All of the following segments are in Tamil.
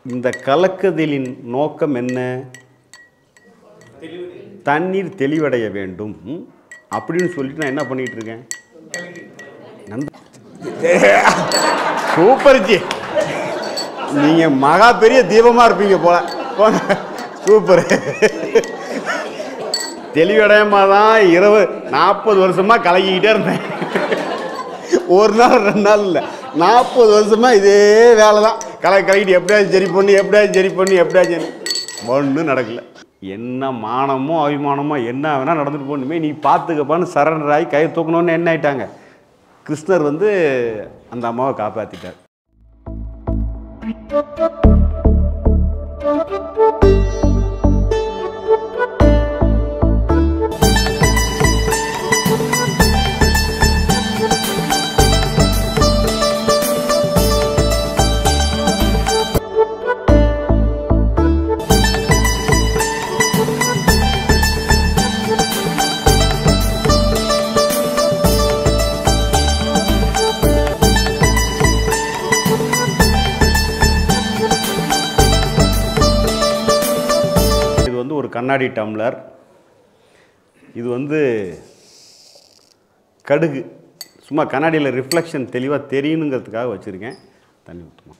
இந்த கலக்குதலின் நோக்கம் என்ன தண்ணீர் தெளிவடைய வேண்டும் அப்படின்னு சொல்லிட்டு நான் என்ன பண்ணிட்டு இருக்கேன் நண்ப- சூப்பர் ஜி நீங்க மகா பெரிய தீபமா இருப்பீங்க போல போங்க. சூப்பர் தெளிவடையமா தான் இருபது நாற்பது வருஷமா கலக்கிக்கிட்டே இருந்தேன் ஒரு நாள் ரெண்டு நாள் இல்லை நாற்பது வருஷமா இதே வேலை தான் கலை கலக்கிட்டு எப்படியாச்சும் சரி பண்ணி எப்படியாச்சும் சரி பண்ணி எப்படியாச்சும் ஒன்றும் நடக்கல என்ன மானமோ அபிமானமோ என்ன வேணால் நடந்துட்டு போகணுமே நீ பார்த்துக்கப்பான்னு சரண்டர் ஆகி கையை தூக்கணும்னு என்ன ஆயிட்டாங்க கிருஷ்ணர் வந்து அந்த அம்மாவை காப்பாற்றிட்டார் இது வந்து ஒரு கண்ணாடி டம்ளர் இது வந்து கடுகு சும்மா கண்ணாடியில் ரிஃப்ளெக்ஷன் தெளிவாக தெரியணுங்கிறதுக்காக வச்சுருக்கேன் தண்ணி ஊற்றுமா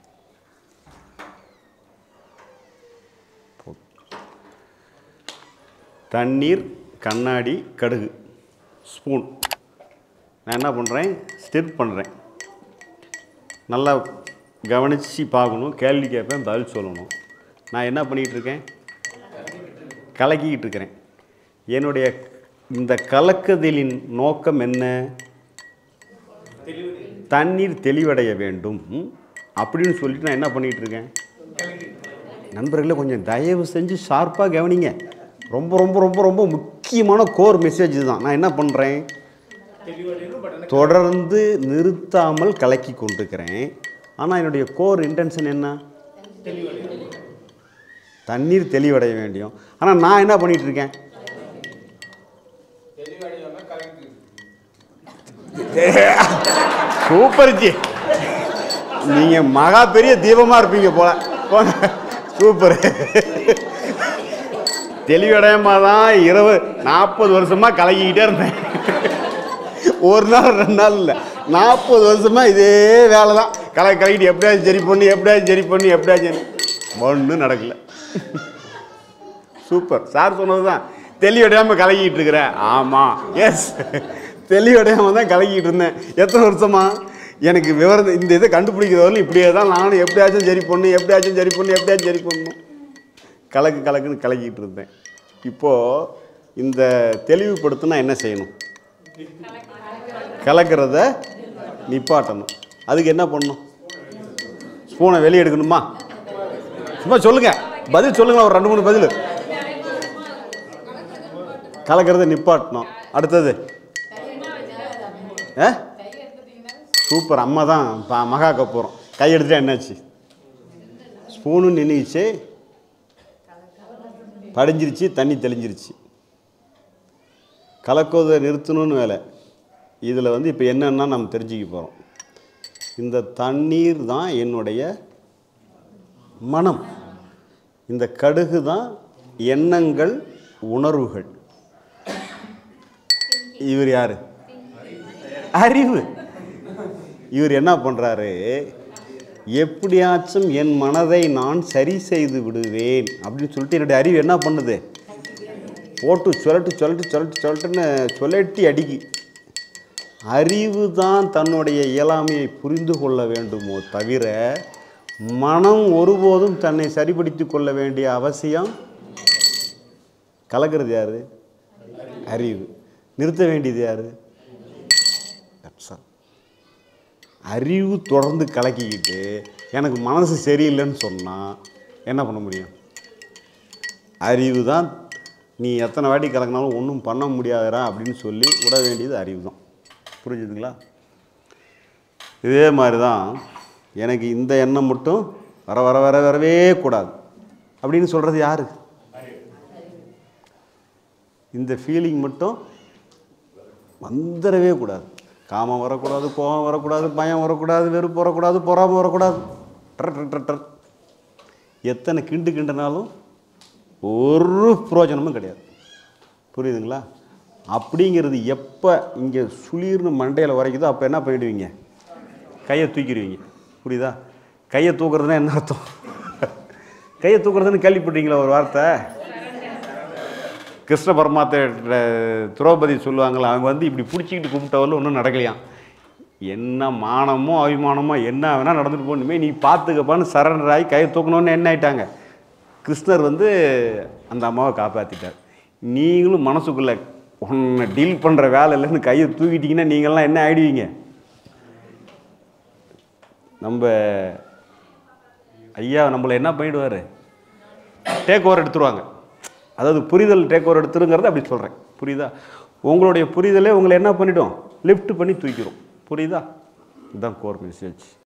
தண்ணீர் கண்ணாடி கடுகு ஸ்பூன் நான் என்ன பண்ணுறேன் ஸ்டிர் பண்ணுறேன் நல்லா கவனித்து பார்க்கணும் கேள்வி கேட்பேன் பதில் சொல்லணும் நான் என்ன பண்ணிகிட்டு இருக்கேன் கலக்கிக்கிட்டு இருக்கிறேன் என்னுடைய இந்த கலக்குதலின் நோக்கம் என்ன தண்ணீர் தெளிவடைய வேண்டும் அப்படின்னு சொல்லிட்டு நான் என்ன பண்ணிகிட்டு இருக்கேன் நண்பர்களே கொஞ்சம் தயவு செஞ்சு ஷார்ப்பாக கவனிங்க ரொம்ப ரொம்ப ரொம்ப ரொம்ப முக்கியமான கோர் மெசேஜ் தான் நான் என்ன பண்ணுறேன் தொடர்ந்து நிறுத்தாமல் கலக்கி கொண்டிருக்கிறேன் ஆனால் என்னுடைய கோர் இன்டென்ஷன் என்ன தண்ணீர் தெளிவடைய வேண்டும் ஆனால் நான் என்ன பண்ணிட்டு இருக்கேன் சூப்பர் ஜி நீங்க மகா பெரிய தீபமா இருப்பீங்க போல போங்க. சூப்பர் தெளிவடையமா தான் இருபது நாற்பது வருஷமா கலக்கிக்கிட்டே இருந்தேன் ஒரு நாள் ரெண்டு நாள் இல்லை நாற்பது வருஷமா இதே வேலை தான் கலை கலக்கிட்டு எப்படியாச்சும் சரி பண்ணி எப்படியாச்சும் சரி பண்ணி எப்படியாச்சும் ஒன்றும் நடக்கல சூப்பர் சார் சொன்னது தான் தெளிவடையாமல் கலக்கிட்டு இருக்கிறேன் ஆமாம் எஸ் தெளிவடையாமல் தான் கலக்கிட்டு இருந்தேன் எத்தனை வருஷமா எனக்கு விவரம் இந்த இதை கண்டுபிடிக்கிறவரையும் இப்படியே தான் நானும் எப்படியாச்சும் சரி பண்ணு எப்படியாச்சும் சரி பண்ணு எப்படியாச்சும் சரி பண்ணணும் கலக்கு கலக்குன்னு கலக்கிட்டு இருந்தேன் இப்போது இந்த தெளிவுபடுத்தினா என்ன செய்யணும் கலக்கிறத நிப்பாட்டணும் அதுக்கு என்ன பண்ணணும் ஸ்பூனை வெளியே எடுக்கணுமா சும்மா சொல்லுங்க பதில் சொல்லுங்க ஒரு ரெண்டு மூணு பதில் கலக்கிறத நிப்பாட்டணும் அடுத்தது ஆ சூப்பர் அம்மா தான் ப- மகாக்க போகிறோம் கை எடுத்துட்டா என்னாச்சு ஸ்பூனும் நின்றுச்சு படிஞ்சிருச்சு தண்ணி தெளிஞ்சிருச்சு கலக்குவதை நிறுத்தணும்னு வேலை இதில் வந்து இப்போ என்னன்னா நம்ம தெரிஞ்சுக்க போகிறோம் இந்த தண்ணீர் தான் என்னுடைய மனம் இந்த கடுகு தான் எண்ணங்கள் உணர்வுகள் இவர் யாரு அறிவு இவர் என்ன பண்ணுறாரு எப்படியாச்சும் என் மனதை நான் சரி செய்து விடுவேன் அப்படின்னு சொல்லிட்டு என்னுடைய அறிவு என்ன பண்ணுது போட்டு சொல்லட்டு சொல்லட்டு சொல்லட்டு சொல்லட்டுன்னு சொல்லட்டி அடிக்கி அறிவு தான் தன்னுடைய இயலாமையை புரிந்து கொள்ள வேண்டுமோ தவிர மனம் ஒருபோதும் தன்னை சரிப்படுத்தி கொள்ள வேண்டிய அவசியம் கலக்கிறது யாரு அறிவு நிறுத்த வேண்டியது யாரு That's all. அறிவு தொடர்ந்து கலக்கிக்கிட்டு எனக்கு மனசு சரியில்லைன்னு சொன்னால் என்ன பண்ண முடியும் அறிவு தான் நீ எத்தனை வாட்டி கலக்கினாலும் ஒன்றும் பண்ண முடியாதுடா அப்படின்னு சொல்லி விட வேண்டியது அறிவு தான் புரிஞ்சுதுங்களா இதே மாதிரி தான் எனக்கு இந்த எண்ணம் மட்டும் வர வர வர வரவே கூடாது அப்படின்னு சொல்கிறது யாரு இந்த ஃபீலிங் மட்டும் வந்துடவே கூடாது காமம் வரக்கூடாது கோபம் வரக்கூடாது பயம் வரக்கூடாது வெறுப்பு வரக்கூடாது பொறாமை வரக்கூடாது டர் டர் டர் டர் எத்தனை கிண்டு கிண்டுனாலும் ஒரு பிரயோஜனமும் கிடையாது புரியுதுங்களா அப்படிங்கிறது எப்போ இங்கே சுளீர்னு மண்டையில் வரைக்குதோ அப்போ என்ன பண்ணிடுவீங்க கையை தூக்கிடுவீங்க புரியுதா கையை தூக்குறதுனா என்ன அர்த்தம் கையை தூக்குறதுன்னு கேள்விப்பட்டீங்களா ஒரு வார்த்தை கிருஷ்ண பரமாத்த திரௌபதி சொல்லுவாங்களா அவங்க வந்து இப்படி பிடிச்சிக்கிட்டு கும்பிட்டவரில் ஒன்றும் நடக்கலையாம் என்ன மானமோ அபிமானமோ என்ன வேணால் நடந்துட்டு போகணுமே நீ பார்த்துக்கப்பான்னு சரண்டர் ஆகி கையை தூக்கணும்னு என்ன ஆயிட்டாங்க கிருஷ்ணர் வந்து அந்த அம்மாவை காப்பாற்றிட்டார் நீங்களும் மனசுக்குள்ளே உன்னை டீல் பண்ணுற வேலை இல்லைன்னு கையை தூக்கிட்டீங்கன்னா நீங்கள்லாம் என்ன ஆயிடுவீங்க நம்ம ஐயா நம்மளை என்ன பண்ணிடுவார் டேக் ஓவர் எடுத்துருவாங்க அதாவது புரிதல் டேக் ஓவர் எடுத்துருங்கிறத அப்படி சொல்கிறேன் புரியுதா உங்களுடைய புரிதலே உங்களை என்ன பண்ணிடும் லிஃப்ட் பண்ணி தூக்கிடும் புரியுதா இதுதான் கோர் மெசேஜ்